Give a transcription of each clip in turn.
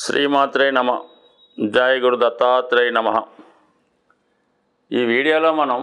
శ్రీమాత్రే నమ జయ గురు దత్తాత్రేయ నమ ఈ వీడియోలో మనం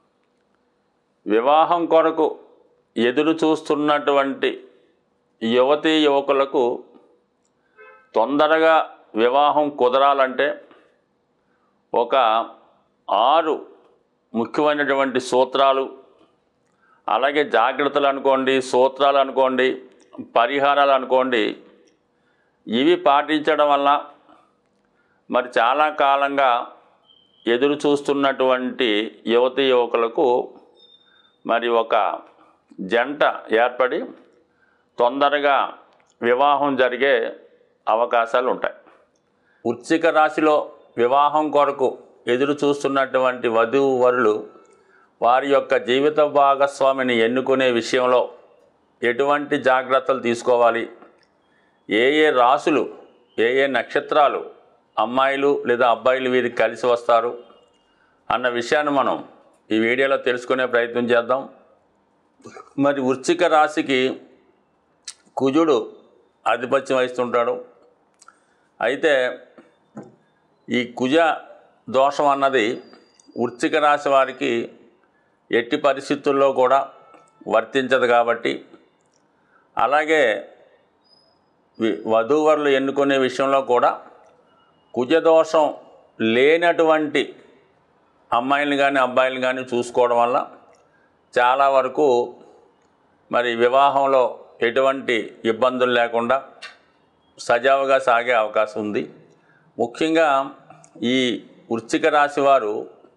వివాహం కొరకు ఎదురు చూస్తున్నటువంటి యువతీ యువకులకు తొందరగా వివాహం కుదరాలంటే ఒక ఆరు ముఖ్యమైనటువంటి సూత్రాలు అలాగే జాగ్రత్తలు అనుకోండి సూత్రాలు అనుకోండి పరిహారాలు అనుకోండి ఇవి పాటించడం వల్ల మరి చాలా కాలంగా ఎదురు చూస్తున్నటువంటి యువతి యువకులకు మరి ఒక జంట ఏర్పడి తొందరగా వివాహం జరిగే అవకాశాలు ఉంటాయి వృశ్చిక రాశిలో వివాహం కొరకు ఎదురు చూస్తున్నటువంటి వధువు వరులు వారి యొక్క జీవిత భాగస్వామిని ఎన్నుకునే విషయంలో ఎటువంటి జాగ్రత్తలు తీసుకోవాలి ఏ ఏ రాసులు ఏ ఏ నక్షత్రాలు అమ్మాయిలు లేదా అబ్బాయిలు వీరికి కలిసి వస్తారు అన్న విషయాన్ని మనం ఈ వీడియోలో తెలుసుకునే ప్రయత్నం చేద్దాం మరి వృశ్చిక రాశికి కుజుడు ఆధిపత్యం వహిస్తుంటాడు అయితే ఈ కుజ దోషం అన్నది వృశ్చిక రాశి వారికి ఎట్టి పరిస్థితుల్లో కూడా వర్తించదు కాబట్టి అలాగే వి- వధూవరులు ఎన్నుకునే విషయంలో కూడా కుజదోషం లేనటువంటి అమ్మాయిలు కానీ అబ్బాయిలు కానీ చూసుకోవడం వల్ల చాలా వరకు మరి వివాహంలో ఎటువంటి ఇబ్బందులు లేకుండా సజావుగా సాగే అవకాశం ఉంది ముఖ్యంగా ఈ వృశ్చిక రాశి వారు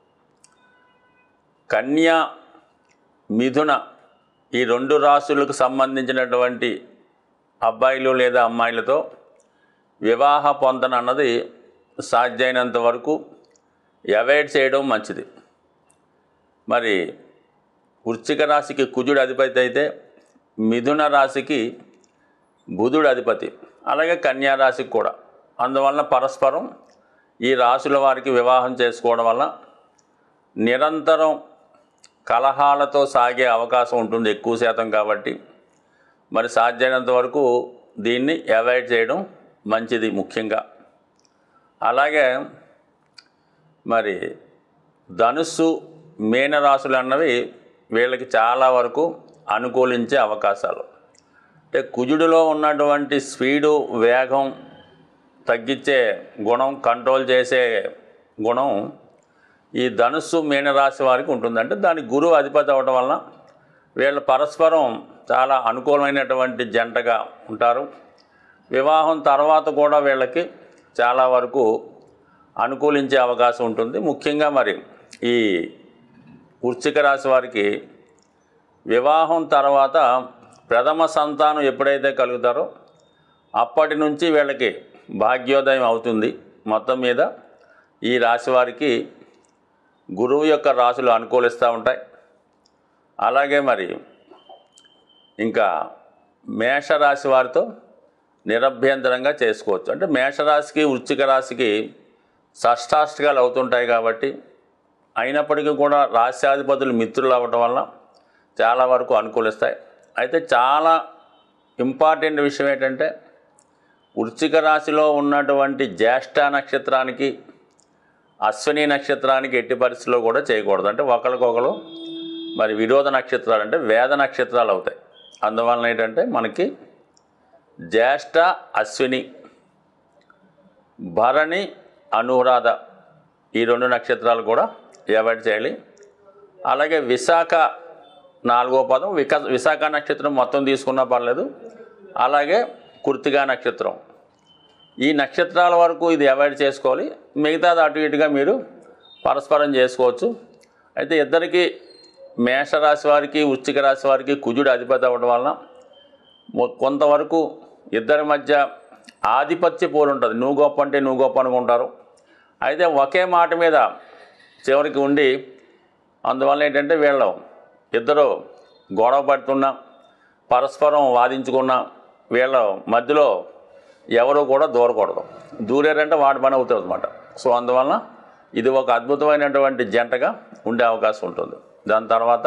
కన్యా మిథున ఈ రెండు రాశులకు సంబంధించినటువంటి అబ్బాయిలు లేదా అమ్మాయిలతో వివాహ పొందన అన్నది సాధ్యమైనంత వరకు అవాయిడ్ చేయడం మంచిది మరి వృశ్చిక రాశికి కుజుడు అధిపతి అయితే మిథున రాశికి బుధుడు అధిపతి అలాగే కన్యా రాశికి కూడా అందువలన పరస్పరం ఈ రాశుల వారికి వివాహం చేసుకోవడం వల్ల నిరంతరం కలహాలతో సాగే అవకాశం ఉంటుంది ఎక్కువ శాతం కాబట్టి మరి సాధ్యమైనంత వరకు దీన్ని అవాయిడ్ చేయడం మంచిది ముఖ్యంగా అలాగే మరి ధనుస్సు మీనరాశులు అన్నవి వీళ్ళకి చాలా వరకు అనుకూలించే అవకాశాలు అంటే కుజుడిలో ఉన్నటువంటి స్పీడు వేగం తగ్గించే గుణం కంట్రోల్ చేసే గుణం ఈ ధనుస్సు మీనరాశి వారికి ఉంటుంది అంటే దాని గురువు అధిపతి అవ్వడం వలన వీళ్ళు పరస్పరం చాలా అనుకూలమైనటువంటి జంటగా ఉంటారు వివాహం తర్వాత కూడా వీళ్ళకి చాలా వరకు అనుకూలించే అవకాశం ఉంటుంది ముఖ్యంగా మరి ఈ వృశ్చిక రాశి వారికి వివాహం తర్వాత ప్రథమ సంతానం ఎప్పుడైతే కలుగుతారో అప్పటి నుంచి వీళ్ళకి భాగ్యోదయం అవుతుంది మొత్తం మీద ఈ రాశి వారికి గురువు యొక్క రాశులు అనుకూలిస్తూ ఉంటాయి అలాగే మరి ఇంకా మేషరాశి వారితో నిరభ్యంతరంగా చేసుకోవచ్చు అంటే మేషరాశికి వృశ్చిక రాశికి షష్టాష్టకాలు అవుతుంటాయి కాబట్టి అయినప్పటికీ కూడా రాశ్యాధిపతులు మిత్రులు అవ్వటం వల్ల చాలా వరకు అనుకూలిస్తాయి అయితే చాలా ఇంపార్టెంట్ విషయం ఏంటంటే వృశ్చిక రాశిలో ఉన్నటువంటి జ్యేష్ఠ నక్షత్రానికి అశ్విని నక్షత్రానికి ఎట్టి పరిస్థితుల్లో కూడా చేయకూడదు అంటే ఒకరికొకరు మరి విరోధ నక్షత్రాలు అంటే వేద నక్షత్రాలు అవుతాయి అందువలన ఏంటంటే మనకి జ్యేష్ఠ అశ్విని భరణి అనురాధ ఈ రెండు నక్షత్రాలు కూడా అవాయిడ్ చేయాలి అలాగే విశాఖ నాలుగో పదం విక విశాఖ నక్షత్రం మొత్తం తీసుకున్నా పర్లేదు అలాగే కృతిగా నక్షత్రం ఈ నక్షత్రాల వరకు ఇది అవాయిడ్ చేసుకోవాలి మిగతాది అటు ఇటుగా మీరు పరస్పరం చేసుకోవచ్చు అయితే ఇద్దరికి మేషరాశి వారికి వృశ్చిక రాశి వారికి కుజుడు అధిపతి అవ్వడం వలన మొ- కొంతవరకు ఇద్దరి మధ్య ఆధిపత్య పోరు ఉంటుంది నువ్వు గొప్ప అంటే నువ్వు గొప్ప అనుకుంటారు అయితే ఒకే మాట మీద చివరికి ఉండి అందువల్ల ఏంటంటే వీళ్ళు ఇద్దరు గొడవ పడుతున్నా పరస్పరం వాదించుకున్నా వీళ్ళ మధ్యలో ఎవరు కూడా దూరకూడదు దూరారంటే వాడి పని అవుతుంది అనమాట సో అందువలన ఇది ఒక అద్భుతమైనటువంటి జంటగా ఉండే అవకాశం ఉంటుంది దాని తర్వాత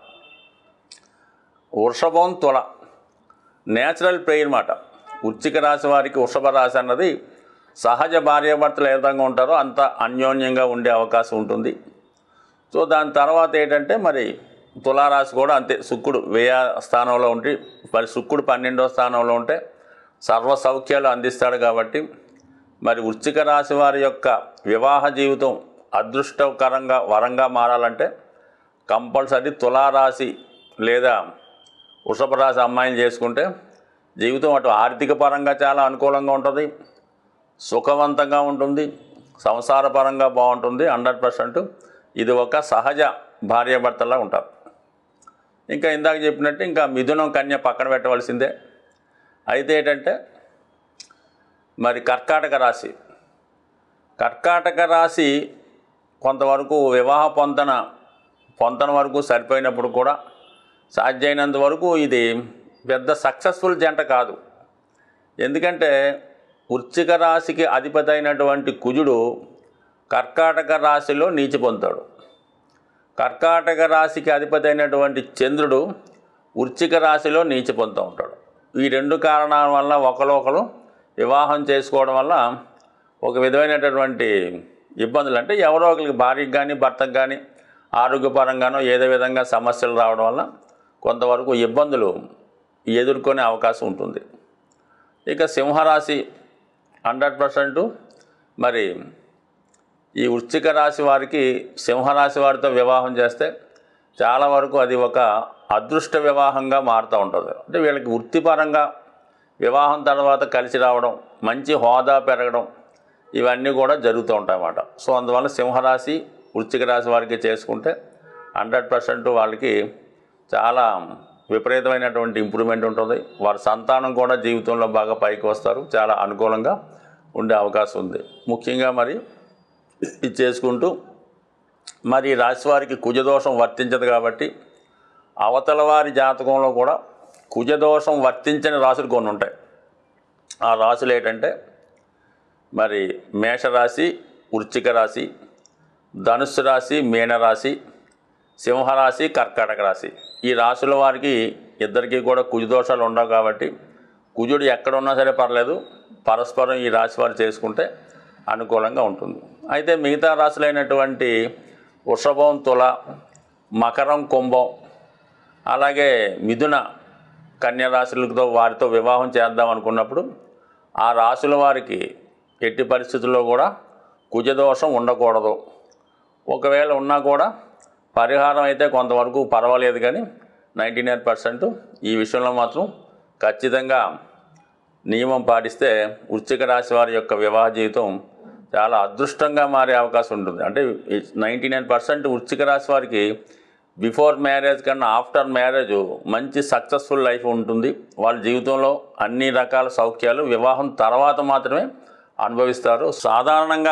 వృషభం తుల నేచురల్ ప్రేయర్ మాట వృశ్చిక రాశి వారికి వృషభ రాశి అన్నది సహజ భార్యాభర్తలు ఏ విధంగా ఉంటారో అంత అన్యోన్యంగా ఉండే అవకాశం ఉంటుంది సో దాని తర్వాత ఏంటంటే మరి తులారాశి కూడా అంతే శుక్రుడు వ్యయ స్థానంలో ఉండి మరి శుక్రుడు పన్నెండో స్థానంలో ఉంటే సర్వ సౌఖ్యాలు అందిస్తాడు కాబట్టి మరి వృశ్చిక రాశి వారి యొక్క వివాహ జీవితం అదృష్టకరంగా వరంగా మారాలంటే కంపల్సరీ తులారాశి లేదా వృషభ రాశి అమ్మాయిలు చేసుకుంటే జీవితం అటు ఆర్థిక పరంగా చాలా అనుకూలంగా ఉంటుంది సుఖవంతంగా ఉంటుంది సంసార పరంగా బాగుంటుంది హండ్రెడ్ పర్సెంట్ ఇది ఒక సహజ భార్యాభర్తలా ఉంటారు ఇంకా ఇందాక చెప్పినట్టు ఇంకా మిథునం కన్య పక్కన పెట్టవలసిందే అయితే ఏంటంటే మరి కర్కాటక రాశి కర్కాటక రాశి కొంతవరకు వివాహ పొంతన పొంతన వరకు సరిపోయినప్పుడు కూడా సాధ్యమైనంత వరకు ఇది పెద్ద సక్సెస్ఫుల్ జంట కాదు ఎందుకంటే వృశ్చిక రాశికి అధిపతి అయినటువంటి కుజుడు కర్కాటక రాశిలో నీచి పొందుతాడు కర్కాటక రాశికి అధిపతి అయినటువంటి చంద్రుడు వృశ్చిక రాశిలో నీచి పొందుతూ ఉంటాడు ఈ రెండు కారణాల వల్ల ఒకరు వివాహం చేసుకోవడం వల్ల ఒక విధమైనటువంటి ఇబ్బందులు అంటే ఎవరో ఒకరికి భార్యకి కానీ భర్తకు కానీ ఆరోగ్యపరంగానో ఏదో విధంగా సమస్యలు రావడం వల్ల కొంతవరకు ఇబ్బందులు ఎదుర్కొనే అవకాశం ఉంటుంది ఇక సింహరాశి హండ్రెడ్ పర్సెంట్ మరి ఈ వృశ్చిక రాశి వారికి సింహరాశి వారితో వివాహం చేస్తే చాలా వరకు అది ఒక అదృష్ట వివాహంగా మారుతూ ఉంటుంది అంటే వీళ్ళకి వృత్తిపరంగా వివాహం తర్వాత కలిసి రావడం మంచి హోదా పెరగడం ఇవన్నీ కూడా జరుగుతూ ఉంటాయి అన్నమాట సో అందువల్ల సింహరాశి వృశ్చిక రాశి వారికి చేసుకుంటే హండ్రెడ్ పర్సెంట్ వాళ్ళకి చాలా విపరీతమైనటువంటి ఇంప్రూవ్మెంట్ ఉంటుంది వారి సంతానం కూడా జీవితంలో బాగా పైకి వస్తారు చాలా అనుకూలంగా ఉండే అవకాశం ఉంది ముఖ్యంగా మరి ఇది చేసుకుంటూ మరి ఈ రాశి వారికి కుజదోషం వర్తించదు కాబట్టి అవతల వారి జాతకంలో కూడా కుజదోషం వర్తించని రాశులు కొన్ని ఉంటాయి ఆ రాశులు ఏంటంటే మరి మేషరాశి వృశ్చిక రాశి ధనుస్సు రాశి మీనరాశి సింహరాశి కర్కాటక రాశి ఈ రాశుల వారికి ఇద్దరికీ కూడా కుజదోషాలు ఉండవు కాబట్టి కుజుడు ఎక్కడ ఉన్నా సరే పర్లేదు పరస్పరం ఈ రాశి వారు చేసుకుంటే అనుకూలంగా ఉంటుంది అయితే మిగతా రాశులైనటువంటి వృషభం తుల మకరం కుంభం అలాగే మిథున కన్య రాశులతో వారితో వివాహం చేద్దాం అనుకున్నప్పుడు ఆ రాశుల వారికి ఎట్టి పరిస్థితుల్లో కూడా కుజదోషం ఉండకూడదు ఒకవేళ ఉన్నా కూడా పరిహారం అయితే కొంతవరకు పర్వాలేదు కానీ నైంటీ నైన్ పర్సెంట్ ఈ విషయంలో మాత్రం ఖచ్చితంగా నియమం పాటిస్తే వృశ్చిక రాశి వారి యొక్క వివాహ జీవితం చాలా అదృష్టంగా మారే అవకాశం ఉంటుంది అంటే నైంటీ నైన్ పర్సెంట్ వృశ్చిక రాశి వారికి బిఫోర్ మ్యారేజ్ కన్నా ఆఫ్టర్ మ్యారేజ్ మంచి సక్సెస్ఫుల్ లైఫ్ ఉంటుంది వాళ్ళ జీవితంలో అన్ని రకాల సౌఖ్యాలు వివాహం తర్వాత మాత్రమే అనుభవిస్తారు సాధారణంగా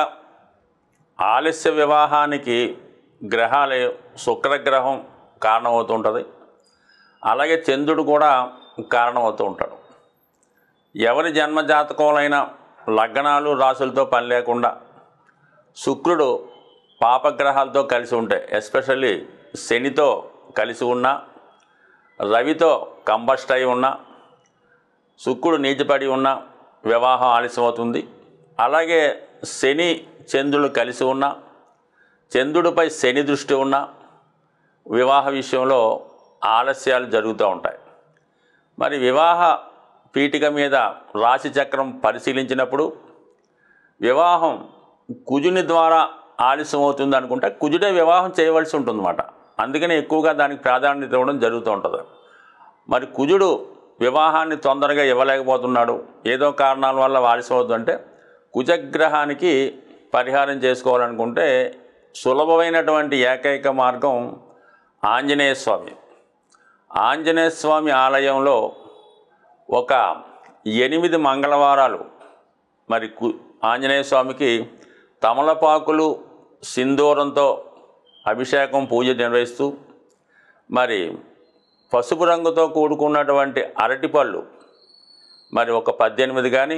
ఆలస్య వివాహానికి గ్రహాలు శుక్రగ్రహం కారణమవుతుంటుంది అలాగే చంద్రుడు కూడా కారణమవుతూ ఉంటాడు ఎవరి జన్మ జాతకంలైన లగ్నాలు రాసులతో పని లేకుండా శుక్రుడు పాపగ్రహాలతో కలిసి ఉంటాయి ఎస్పెషల్లీ శనితో కలిసి ఉన్న రవితో కంబస్ట్ అయి ఉన్న శుక్రుడు నీతిపడి ఉన్న వివాహం ఆలస్యం అవుతుంది అలాగే శని చంద్రుడు కలిసి ఉన్న చంద్రుడిపై శని దృష్టి ఉన్న వివాహ విషయంలో ఆలస్యాలు జరుగుతూ ఉంటాయి మరి వివాహ పీఠిక మీద రాశి చక్రం పరిశీలించినప్పుడు వివాహం కుజుని ద్వారా ఆలస్యం అవుతుంది అనుకుంటే కుజుడే వివాహం చేయవలసి ఉంటుందన్నమాట అందుకని ఎక్కువగా దానికి ప్రాధాన్యత ఇవ్వడం జరుగుతూ ఉంటుంది మరి కుజుడు వివాహాన్ని తొందరగా ఇవ్వలేకపోతున్నాడు ఏదో కారణాల వల్ల ఆలస్యం అవుతుందంటే కుజగ్రహానికి పరిహారం చేసుకోవాలనుకుంటే సులభమైనటువంటి ఏకైక మార్గం ఆంజనేయ స్వామి ఆంజనేయ స్వామి ఆలయంలో ఒక ఎనిమిది మంగళవారాలు మరి కు ఆంజనేయ స్వామికి తమలపాకులు సింధూరంతో అభిషేకం పూజ నిర్వహిస్తూ మరి పసుపు రంగుతో కూడుకున్నటువంటి అరటిపళ్ళు మరి ఒక పద్దెనిమిది కానీ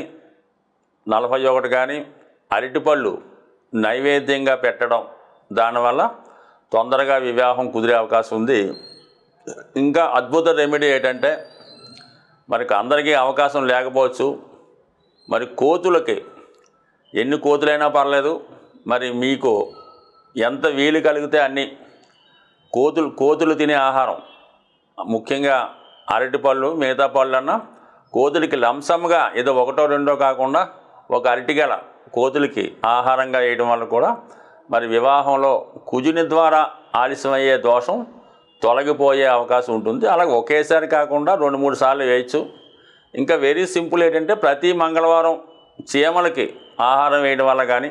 నలభై ఒకటి కానీ అరటిపళ్ళు నైవేద్యంగా పెట్టడం దానివల్ల తొందరగా వివాహం కుదిరే అవకాశం ఉంది ఇంకా అద్భుత రెమెడీ ఏంటంటే మనకి అందరికీ అవకాశం లేకపోవచ్చు మరి కోతులకి ఎన్ని కోతులైనా పర్లేదు మరి మీకు ఎంత వీలు కలిగితే అన్ని కోతులు కోతులు తినే ఆహారం ముఖ్యంగా అరటిపళ్ళు మిగతా పళ్ళన్నా కోతులకి లంసంగా ఏదో ఒకటో రెండో కాకుండా ఒక అరటిగల కోతులకి ఆహారంగా వేయడం వల్ల కూడా మరి వివాహంలో కుజుని ద్వారా ఆలస్యమయ్యే దోషం తొలగిపోయే అవకాశం ఉంటుంది అలాగే ఒకేసారి కాకుండా రెండు మూడు సార్లు వేయచ్చు ఇంకా వెరీ సింపుల్ ఏంటంటే ప్రతి మంగళవారం చీమలకి ఆహారం వేయడం వల్ల కానీ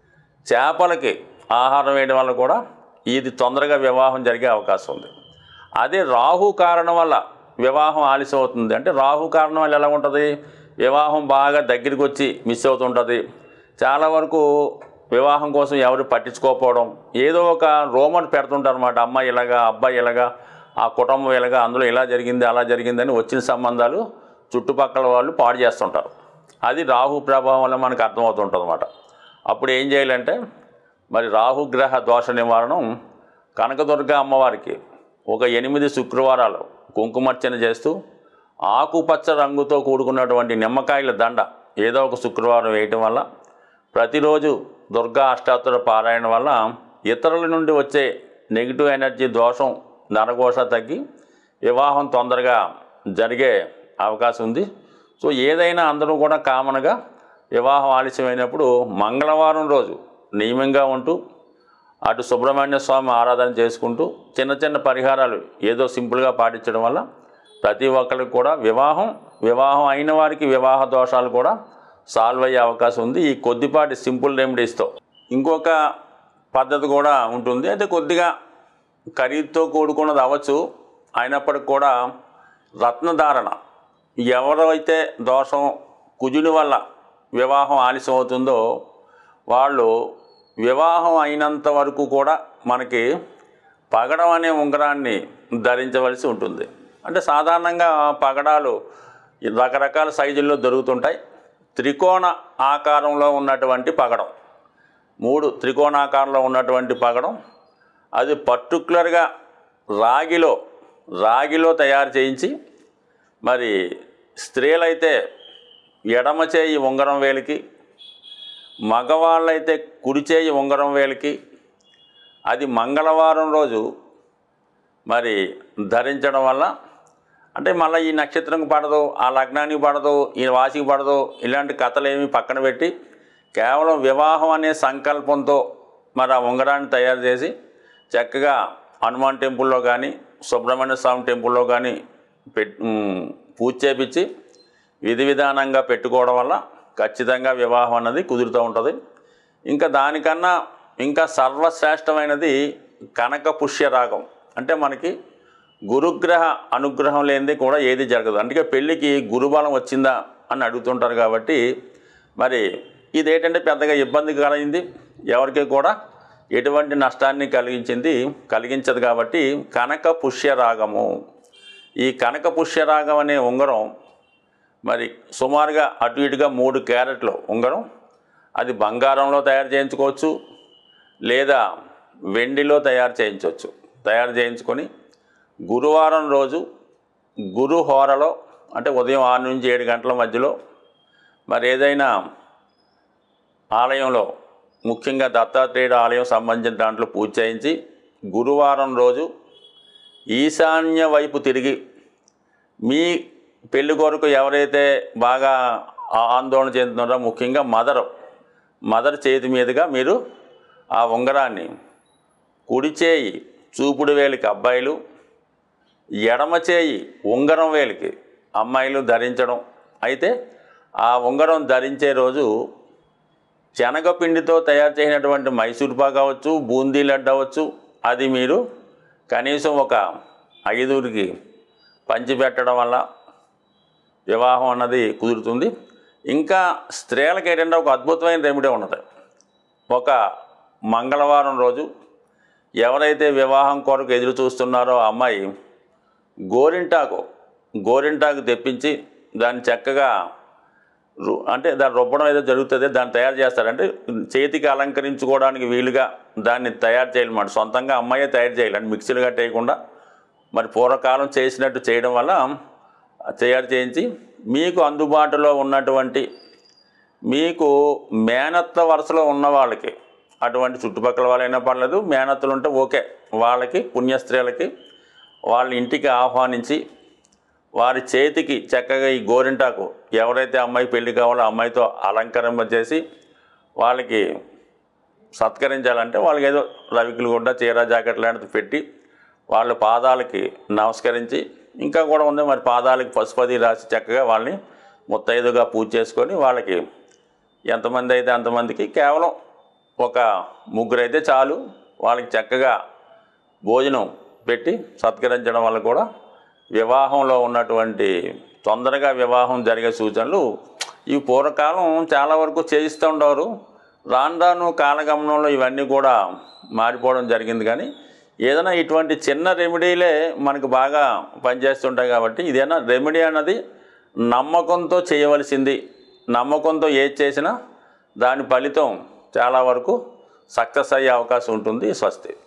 చేపలకి ఆహారం వేయడం వల్ల కూడా ఇది తొందరగా వివాహం జరిగే అవకాశం ఉంది అదే రాహు కారణం వల్ల వివాహం ఆలస్యం అవుతుంది అంటే రాహు కారణం వల్ల ఎలా ఉంటుంది వివాహం బాగా దగ్గరికి వచ్చి మిస్ అవుతుంటుంది చాలా వరకు వివాహం కోసం ఎవరు పట్టించుకోకపోవడం ఏదో ఒక రోమర్ పెడుతుంటారు అనమాట అమ్మాయి ఇలాగా అబ్బాయి ఇలాగా ఆ కుటుంబం ఇలాగా అందులో ఇలా జరిగింది అలా జరిగిందని వచ్చిన సంబంధాలు చుట్టుపక్కల వాళ్ళు పాడు చేస్తుంటారు అది రాహు ప్రభావం వల్ల మనకు అర్థమవుతుంటుంది అనమాట అప్పుడు ఏం చేయాలంటే మరి రాహుగ్రహ దోష నివారణం కనకదుర్గ అమ్మవారికి ఒక ఎనిమిది శుక్రవారాలు కుంకుమర్చన చేస్తూ ఆకుపచ్చ రంగుతో కూడుకున్నటువంటి నిమ్మకాయల దండ ఏదో ఒక శుక్రవారం వేయటం వల్ల ప్రతిరోజు దుర్గా అష్టాత్తర పారాయణ వల్ల ఇతరుల నుండి వచ్చే నెగిటివ్ ఎనర్జీ దోషం నరఘోష తగ్గి వివాహం తొందరగా జరిగే అవకాశం ఉంది సో ఏదైనా అందరూ కూడా కామన్గా వివాహం ఆలస్యమైనప్పుడు మంగళవారం రోజు నియమంగా ఉంటూ అటు సుబ్రహ్మణ్య స్వామి ఆరాధన చేసుకుంటూ చిన్న చిన్న పరిహారాలు ఏదో సింపుల్గా పాటించడం వల్ల ప్రతి ఒక్కరికి కూడా వివాహం వివాహం అయిన వారికి వివాహ దోషాలు కూడా సాల్వ్ అయ్యే అవకాశం ఉంది ఈ కొద్దిపాటి సింపుల్ రెమెడీస్తో ఇంకొక పద్ధతి కూడా ఉంటుంది అయితే కొద్దిగా ఖరీదుతో కూడుకున్నది అవ్వచ్చు అయినప్పటికి కూడా రత్నధారణ ఎవరైతే దోషం కుజుని వల్ల వివాహం ఆలస్యం అవుతుందో వాళ్ళు వివాహం అయినంత వరకు కూడా మనకి పగడం అనే ఉంగరాన్ని ధరించవలసి ఉంటుంది అంటే సాధారణంగా పగడాలు రకరకాల సైజుల్లో దొరుకుతుంటాయి త్రికోణ ఆకారంలో ఉన్నటువంటి పగడం మూడు త్రికోణాకారంలో ఉన్నటువంటి పగడం అది పర్టికులర్గా రాగిలో రాగిలో తయారు చేయించి మరి స్త్రీలైతే ఎడమ చేయి ఉంగరం వేలికి మగవాళ్ళైతే కుడి చేయి ఉంగరం వేలికి అది మంగళవారం రోజు మరి ధరించడం వల్ల అంటే మళ్ళీ ఈ నక్షత్రం పడదు ఆ లగ్నానికి పడదు ఈ వాసికి పడదు ఇలాంటి కథలు ఏమి పక్కన పెట్టి కేవలం వివాహం అనే సంకల్పంతో మరి ఆ ఉంగరాన్ని తయారు చేసి చక్కగా హనుమాన్ టెంపుల్లో కానీ సుబ్రహ్మణ్య స్వామి టెంపుల్లో కానీ పెట్ ఉమ్, పూజ చేపించి విధి విధానంగా పెట్టుకోవడం వల్ల ఖచ్చితంగా వివాహం అన్నది కుదురుతూ ఉంటుంది ఇంకా దానికన్నా ఇంకా సర్వశ్రేష్టమైనది కనక పుష్య రాగం అంటే మనకి గురుగ్రహ అనుగ్రహం లేనిది కూడా ఏది జరగదు అందుకే పెళ్ళికి గురుబలం వచ్చిందా అని అడుగుతుంటారు కాబట్టి మరి ఇదేంటంటే పెద్దగా ఇబ్బంది కలిగింది ఎవరికి కూడా ఎటువంటి నష్టాన్ని కలిగించింది కలిగించదు కాబట్టి కనక పుష్య రాగము ఈ కనక పుష్య రాగం అనే ఉంగరం మరి సుమారుగా అటు ఇటుగా మూడు క్యారెట్లు ఉంగరం అది బంగారంలో తయారు చేయించుకోవచ్చు లేదా వెండిలో తయారు చేయించవచ్చు తయారు చేయించుకొని గురువారం రోజు గురు హోరలో అంటే ఉదయం ఆరు నుంచి ఏడు గంటల మధ్యలో మరి ఏదైనా ఆలయంలో ముఖ్యంగా దత్తాత్రేయుడు ఆలయం సంబంధించిన దాంట్లో పూజ చేయించి గురువారం రోజు ఈశాన్య వైపు తిరిగి మీ పెళ్లి కొరకు ఎవరైతే బాగా ఆ- ఆందోళన చెందుతున్నారో ముఖ్యంగా మదర్ మదర్ చేతి మీదుగా మీరు ఆ ఉంగరాన్ని కుడి చేయి చూపుడు వేలికి అబ్బాయిలు ఎడమ చేయి ఉంగరం వేలికి అమ్మాయిలు ధరించడం అయితే ఆ ఉంగరం ధరించే రోజు శనగపిండితో తయారు చేసినటువంటి మైసూర్ పాక్ అవ్వచ్చు బూందీ లడ్డు అవ్వచ్చు అది మీరు కనీసం ఒక ఐదుగురికి పంచిపెట్టడం వల్ల వివాహం అన్నది కుదురుతుంది ఇంకా స్త్రీలకు ఏంటంటే ఒక అద్భుతమైన రెమెడీ ఉన్నది ఒక మంగళవారం రోజు ఎవరైతే వివాహం కొరకు ఎదురు చూస్తున్నారో ఆ అమ్మాయి గోరింటాకు గోరింటాకు తెప్పించి దాన్ని చక్కగా రు- అంటే దాన్ని రుబ్బడం ఏదో జరుగుతుంది దాన్ని తయారు చేస్తారంటే చేతికి అలంకరించుకోవడానికి వీలుగా దాన్ని తయారు చేయాలన్నమాట సొంతంగా అమ్మాయే తయారు చేయాలి అంటే మిక్సీలు కట్టేయకుండా మరి పూర్వకాలం చేసినట్టు చేయడం వల్ల తయారు చేయించి మీకు అందుబాటులో ఉన్నటువంటి మీకు మేనత్త వరుసలో ఉన్న వాళ్ళకి అటువంటి చుట్టుపక్కల వాళ్ళైనా పర్లేదు మేనత్తలు ఉంటే ఓకే వాళ్ళకి పుణ్యస్త్రీలకి వాళ్ళ ఇంటికి ఆహ్వానించి వారి చేతికి చక్కగా ఈ గోరింటాకు ఎవరైతే అమ్మాయి పెళ్లి కావాలో ఆ అమ్మాయితో అలంకరింప చేసి వాళ్ళకి సత్కరించాలంటే వాళ్ళకి ఏదో రవికులు గుడ్డ చీర జాకెట్ లాంటిది పెట్టి వాళ్ళ పాదాలకి నమస్కరించి ఇంకా కూడా ఉంది మరి పాదాలకి పసుపది రాసి చక్కగా వాళ్ళని ముత్తైదుగా పూజ చేసుకొని వాళ్ళకి ఎంతమంది అయితే అంతమందికి కేవలం ఒక ముగ్గురు అయితే చాలు వాళ్ళకి చక్కగా భోజనం పెట్టి సత్కరించడం వల్ల కూడా వివాహంలో ఉన్నటువంటి తొందరగా వివాహం జరిగే సూచనలు ఈ పూర్వకాలం చాలా వరకు చేయిస్తూ ఉండేవారు రాను రాను కాలగమనంలో ఇవన్నీ కూడా మారిపోవడం జరిగింది కానీ ఏదైనా ఇటువంటి చిన్న రెమెడీలే మనకు బాగా పనిచేస్తుంటాయి కాబట్టి ఇదేనా రెమెడీ అన్నది నమ్మకంతో చేయవలసింది నమ్మకంతో ఏది చేసినా దాని ఫలితం చాలా వరకు సక్సెస్ అయ్యే అవకాశం ఉంటుంది స్వస్తి